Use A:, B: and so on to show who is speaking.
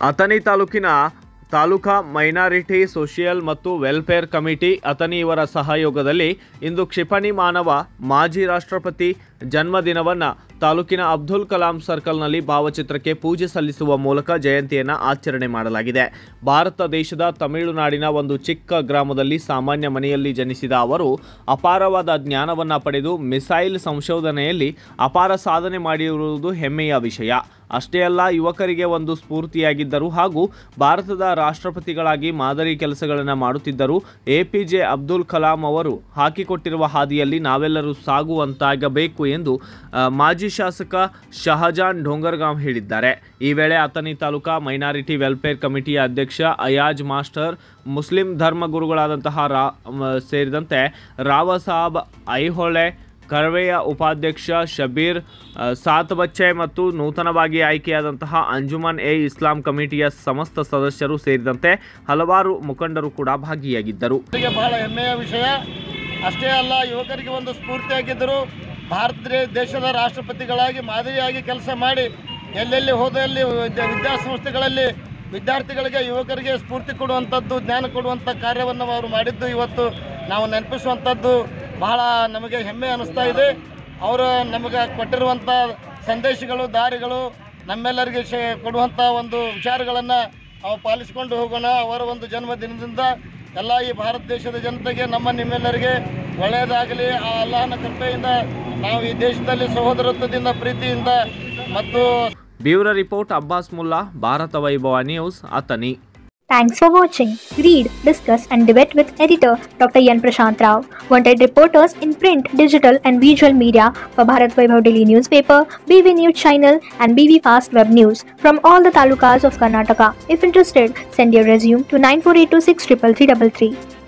A: ಅಥಣಿ ತಾಲೂಕಿನ taluka minority social ಮತ್ತು welfare committee Athani ಇವರ ಸಹಯೋಗದಲ್ಲಿ ಇಂದು ಕ್ಷಿಪಣಿ ಮಾನವ ಮಾಜಿ ರಾಷ್ಟ್ರಪತಿ ಜನ್ಮದಿನವನ್ನು ತಾಲೂಕಿನ ಅಬ್ದುಲ್ ಕಲಾಂ ಸರ್ಕಲ್ನಲ್ಲಿ ಭಾವಚಿತ್ರಕ್ಕೆ ಪೂಜೆ ಸಲ್ಲಿಸುವ ಮೂಲಕ ಜಯಂತಿಯನ್ನು ಆಚರಣೆ ಮಾಡಲಾಗಿದೆ ಭಾರತ ದೇಶದ ತಮಿಳುನಾಡಿನ ಒಂದು ಚಿಕ್ಕ ಗ್ರಾಮದಲ್ಲಿ ಸಾಮಾನ್ಯ ಮನೆಯಲ್ಲಿ ಜನಿಸಿದ ಅವರು ಅಪಾರವಾದ ಜ್ಞಾನವನ್ನು ಪಡೆದು ಮಿಸೈಲ್ ಸಂಶೋಧನೆಯಲ್ಲಿ ಅಪಾರ ಸಾಧನೆ ಮಾಡಿರುವುದು ಹೆಮ್ಮೆಯ ವಿಷಯ ಅಷ್ಟೇ ಅಲ್ಲ ಯುವಕರಿಗೆ ಒಂದು ಸ್ಫೂರ್ತಿಯಾಗಿದ್ದರು ಹಾಗೂ ಭಾರತದ ರಾಷ್ಟ್ರಪತಿಗಳಾಗಿ ಮಾದರಿ ಕೆಲಸಗಳನ್ನು ಮಾಡುತ್ತಿದ್ದರು A P J Abdul Kalam ಅವರು ಹಾಕಿಕೊಟ್ಟಿರುವ ಹಾದಿಯಲ್ಲಿ ನಾವೆಲ್ಲರೂ ಸಾಗುವಂತಾಗಬೇಕು ಎಂದು ಆ, ಮಾಜಿ ಶಾಸಕ ಶಹಜಾನ್ ಢೋಂಗರ್ಗಾಂವ್ ಹೇಳಿದ್ದಾರೆ ಈ ವೇಳೆ ಅಥಣಿ ತಾಲೂಕಾ ಮೈನಾರಿಟಿ ವೆಲ್ಫೇರ್ ಕಮಿಟಿಯ ಅಧ್ಯಕ್ಷ ಅಯಾಜ್ ಮಾಸ್ಟರ್ ಮುಸ್ಲಿಂ ಧರ್ಮಗುರುಗಳಾದಂತಹ ರಾ ಮ- ಸೇರಿದಂತೆ ರಾವ ಸಾಬ್ ಐಹೊಳೆ ಕರವೆಯ ಉಪಾಧ್ಯಕ್ಷ ಶಬೀರ್ ಆ, ಸಾತ್ ಬಚ್ಚೆ ಮತ್ತು ನೂತನವಾಗಿ ಆಯ್ಕೆಯಾದಂತಹ ಅಂಜುಮನ್ ಎ ಇಸ್ಲಾಂ ಕಮಿಟಿಯ ಸಮಸ್ತ ಸದಸ್ಯರು ಸೇರಿದಂತೆ ಹಲವಾರು ಮುಖಂಡರು ಕೂಡ ಭಾಗಿಯಾಗಿದ್ದರು
B: ಯುವಕರಿಗೆ ಬಹಳ ಹೆಮ್ಮೆಯ ವಿಷಯ ಅಷ್ಟೇ ಅಲ್ಲ ಯುವಕರಿಗೆ ಒಂದು ಸ್ಫೂರ್ತಿಯಾಗಿದ್ದರು ಭಾರತ ದೇ- ದೇಶದ ರಾಷ್ಟ್ರಪತಿಗಳಾಗಿ ಮಾದರಿಯಾಗಿ ಕೆಲಸ ಮಾಡಿ ಎಲ್ಲೆಲ್ಲಿ ಹೋದಲ್ಲಿ ವಿದ್ಯಾ- ವಿದ್ಯಾಸಂಸ್ಥೆಗಳಲ್ಲಿ ವಿದ್ಯಾರ್ಥಿಗಳಿಗೆ ಯುವಕರಿಗೆ ಸ್ಫೂರ್ತಿ ಕೊಡುವಂಥದ್ದು ಜ್ಞಾನ ಕೊಡುವಂಥ ಕಾರ್ಯವನ್ನು ಅವರು ಮಾಡಿದ್ದು ಇವತ್ತು ನಾವು ನೆನಪಿಸುವಂಥದ್ದು ಬಹಳ ನಮಗೆ ಹೆಮ್ಮೆ ಅನ್ನಿಸ್ತಾ ಇದೆ ಅವರು ನಮಗೆ ಕೊಟ್ಟಿರುವಂಥ ಸಂದೇಶಗಳು ದಾರಿಗಳು ನಮ್ಮೆಲ್ಲರಿಗೆ ಶೇ ಕೊಡುವಂಥ ಒಂದು ವಿಚಾರಗಳನ್ನು ನಾವು ಪಾಲಿಸಿಕೊಂಡು ಹೋಗೋಣ ಅವರ ಒಂದು ಜನ್ಮದಿನದಿಂದ ಎಲ್ಲ ಈ ಭಾರತ ದೇಶದ ಜನತೆಗೆ ನಮ್ಮ ನಿಮ್ಮೆಲ್ಲರಿಗೆ ಒಳ್ಳೆಯದಾಗಲಿ ಆ ಅಲ್ಲಾಹನ ಕೃಪೆಯಿಂದ ನಾವು ಈ ದೇಶದಲ್ಲಿ ಸಹೋದರತ್ವದಿಂದ ಪ್ರೀತಿಯಿಂದ ಮತ್ತು
A: bureau report Abbas Mulla Bharat Vaibhav news Athani
C: Thanks for watching. Read, discuss, and debate with editor Dr. Yan Prashant Rao. Wanted reporters in print, digital, and visual media for Bharat Vaibhav Daily Newspaper, BV News Channel, and BV Fast Web News from all the talukas of Karnataka. If interested, send your resume to 9482633333.